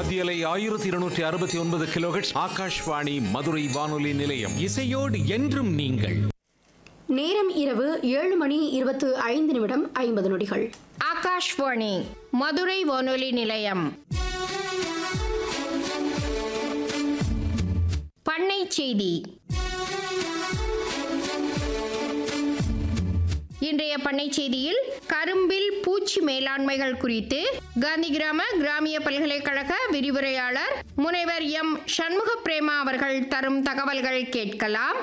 மத்தியலை ஆயிரத்தி இருநூற்றி அறுபத்தி ஒன்பது கிலோஹெட்ஸ் ஆகாஷ்வாணி மதுரை வானொலி நிலையம் இசையோடு என்றும் நீங்கள் நேரம் இரவு ஏழு மணி இருபத்து ஐந்து நிமிடம் ஐம்பது நொடிகள் ஆகாஷ்வாணி மதுரை வானொலி நிலையம் பண்ணை செய்தி இன்றைய பண்ணை செய்தியில் கரும்பில் பூச்சி மேலாண்மைகள் குறித்து காந்தி கிராம கிராமிய பல்கலைக்கழக விரிவுரையாளர் முனைவர் எம் சண்முக பிரேமா அவர்கள் தரும் தகவல்கள் கேட்கலாம்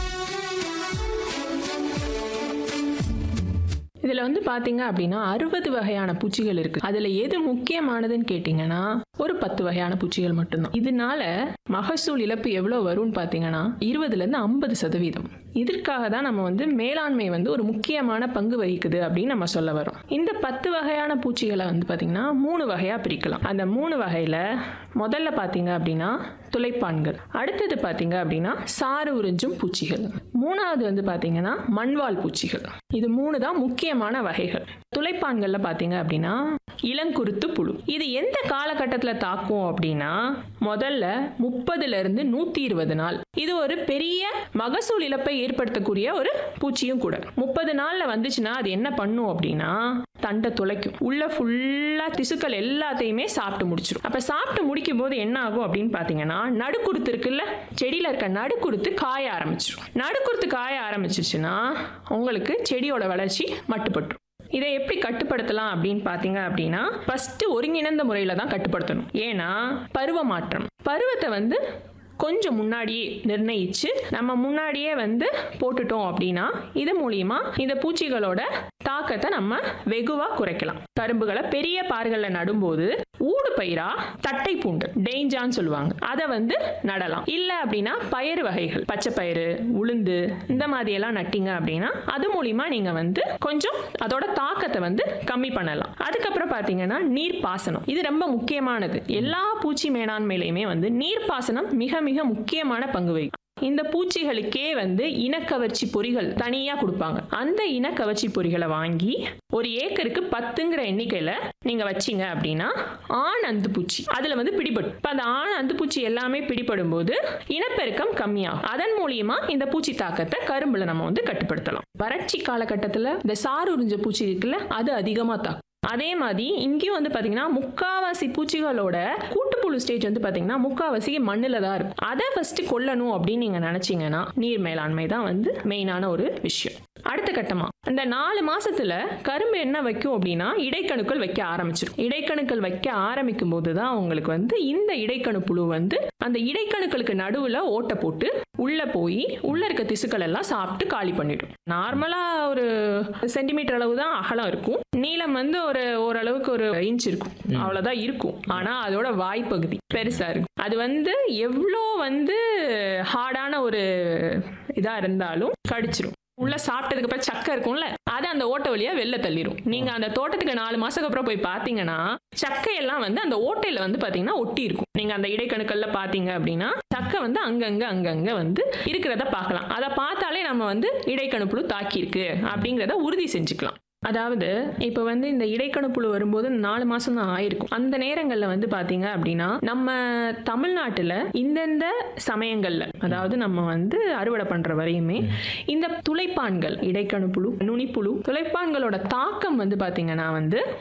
இதில் வந்து பார்த்தீங்க அப்படின்னா அறுபது வகையான பூச்சிகள் இருக்கு அதில் எது முக்கியமானதுன்னு கேட்டிங்கன்னா ஒரு பத்து வகையான பூச்சிகள் மட்டும்தான் இதனால மகசூல் இழப்பு எவ்வளோ வரும்னு பார்த்தீங்கன்னா இருபதுலேருந்து ஐம்பது சதவீதம் இதற்காக தான் நம்ம வந்து மேலாண்மை வந்து ஒரு முக்கியமான பங்கு வகிக்குது அப்படின்னு நம்ம சொல்ல வரோம் இந்த பத்து வகையான பூச்சிகளை வந்து பார்த்தீங்கன்னா மூணு வகையாக பிரிக்கலாம் அந்த மூணு வகையில் முதல்ல பார்த்தீங்க அப்படின்னா துளைப்பான்கள் அடுத்தது பார்த்தீங்க அப்படின்னா சாறு உறிஞ்சும் பூச்சிகள் மூணாவது வந்து பார்த்தீங்கன்னா மண்வால் பூச்சிகள் இது மூணு தான் முக்கியமான வகைகள் துளைப்பான்கள்ல பார்த்தீங்க அப்படின்னா இளங்குருத்து புழு இது எந்த காலகட்டத்தில் தாக்கும் அப்படின்னா முதல்ல முப்பதுல இருந்து நூத்தி இருபது நாள் இது ஒரு பெரிய மகசூல் இழப்பை ஏற்படுத்தக்கூடிய ஒரு பூச்சியும் கூட முப்பது நாள்ல வந்துச்சுன்னா அது என்ன பண்ணும் அப்படின்னா தண்டை துளைக்கும் உள்ள ஃபுல்லா திசுக்கள் எல்லாத்தையுமே சாப்பிட்டு முடிச்சிடும் அப்ப சாப்பிட்டு முடிக்கும் போது என்ன ஆகும் அப்படின்னு பாத்தீங்கன்னா நடுக்குருத்து இருக்குல்ல செடியில இருக்க நடுக்குருத்து காய ஆரம்பிச்சிடும் நடுக்குருத்து காய ஆரம்பிச்சிச்சுன்னா உங்களுக்கு செடியோட வளர்ச்சி மட்டுப்பட்டுரும் இதை எப்படி கட்டுப்படுத்தலாம் அப்படின்னு பார்த்தீங்க அப்படின்னா ஃபர்ஸ்ட் ஒருங்கிணைந்த முறையில் தான் கட்டுப்படுத்தணும் ஏன்னா பருவ மாற்றம் பருவத்தை வந்து கொஞ்சம் முன்னாடியே நிர்ணயிச்சு நம்ம முன்னாடியே வந்து போட்டுட்டோம் அப்படின்னா இது மூலியமா இந்த பூச்சிகளோட தாக்கத்தை நம்ம வெகுவா குறைக்கலாம் கரும்புகளை பெரிய பார்களில் நடும்போது ஊடு பயிரா தட்டை பூண்டு டேஞ்சான்னு சொல்லுவாங்க அதை வந்து நடலாம் இல்லை அப்படின்னா பயிறு வகைகள் பச்சை பயிறு உளுந்து இந்த மாதிரி எல்லாம் நட்டிங்க அப்படின்னா அது மூலியமா நீங்க வந்து கொஞ்சம் அதோட தாக்கத்தை வந்து கம்மி பண்ணலாம் அதுக்கப்புறம் பார்த்தீங்கன்னா நீர் பாசனம் இது ரொம்ப முக்கியமானது எல்லா பூச்சி மேலாண்மையிலையுமே வந்து நீர் பாசனம் மிக மிக முக்கியமான பங்கு வகிக்கும் இந்த பூச்சிகளுக்கே வந்து இனக்கவர்ச்சி பொறிகள் தனியாக கொடுப்பாங்க அந்த இனக்கவர்ச்சி பொறிகளை வாங்கி ஒரு ஏக்கருக்கு பத்துங்கிற எண்ணிக்கையில் நீங்கள் வச்சீங்க அப்படின்னா ஆண் அந்து பூச்சி அதில் வந்து பிடிபடும் இப்போ அந்த ஆண் அந்து பூச்சி எல்லாமே பிடிபடும் போது இனப்பெருக்கம் கம்மியாகும் அதன் மூலியமா இந்த பூச்சி தாக்கத்தை கரும்புல நம்ம வந்து கட்டுப்படுத்தலாம் வறட்சி காலகட்டத்தில் இந்த சாறு உறிஞ்ச பூச்சி இருக்குல்ல அது அதிகமாக தாக்கும் அதே மாதிரி இங்கேயும் வந்து பார்த்தீங்கன்னா முக்காவாசி பூச்சிகளோட கூட்டுப்புழு ஸ்டேஜ் வந்து பார்த்தீங்கன்னா முக்காவாசி மண்ணில் தான் இருக்கும் அதை ஃபர்ஸ்ட் கொல்லணும் அப்படின்னு நீங்கள் நினச்சிங்கன்னா நீர் மேலாண்மை தான் வந்து மெயினான ஒரு விஷயம் அடுத்த கட்டமா அந்த நாலு மாசத்துல கரும்பு என்ன வைக்கும் அப்படின்னா இடைக்கணுக்கள் வைக்க ஆரம்பிச்சிடும் இடைக்கணுக்கள் வைக்க ஆரம்பிக்கும் போது தான் உங்களுக்கு வந்து இந்த இடைக்கணு புழு வந்து அந்த இடைக்கணுக்களுக்கு நடுவில் ஓட்டை போட்டு உள்ள போய் உள்ள இருக்க திசுக்கள் எல்லாம் சாப்பிட்டு காலி பண்ணிடும் நார்மலா ஒரு சென்டிமீட்டர் அளவு தான் அகலம் இருக்கும் நீளம் வந்து ஒரு ஓரளவுக்கு ஒரு இன்ச் இருக்கும் அவ்வளவுதான் இருக்கும் ஆனா அதோட வாய்ப்பகுதி பெருசா இருக்கும் அது வந்து எவ்வளோ வந்து ஹார்டான ஒரு இதா இருந்தாலும் கடிச்சிரும் உள்ள சாப்பிட்டதுக்கு அப்புறம் சக்கை இருக்கும்ல அதை அந்த ஓட்டை வழியா வெளில தள்ளிரும் நீங்க அந்த தோட்டத்துக்கு நாலு மாசத்துக்கு அப்புறம் போய் பாத்தீங்கன்னா சக்கையெல்லாம் வந்து அந்த ஓட்டையில வந்து பாத்தீங்கன்னா ஒட்டி இருக்கும் நீங்க அந்த இடைக்கணுக்கள்ல பாத்தீங்க அப்படின்னா சக்கை வந்து அங்கங்க அங்கங்க வந்து இருக்கிறத பார்க்கலாம் அதை பார்த்தாலே நம்ம வந்து இடைக்கணுப்புழு தாக்கியிருக்கு அப்படிங்கிறத உறுதி செஞ்சுக்கலாம் அதாவது இப்போ வந்து இந்த இடைக்கணுப்புழு வரும்போது நாலு மாசம் தான் ஆயிருக்கும் அந்த நேரங்களில் வந்து பார்த்தீங்க அப்படின்னா நம்ம தமிழ்நாட்டில் இந்தந்த சமயங்களில் அதாவது நம்ம வந்து அறுவடை பண்ணுற வரையுமே இந்த துளைப்பான்கள் இடைக்கணுப்புழு நுனிப்புழு துளைப்பான்களோட தாக்கம் வந்து பார்த்தீங்கன்னா வந்து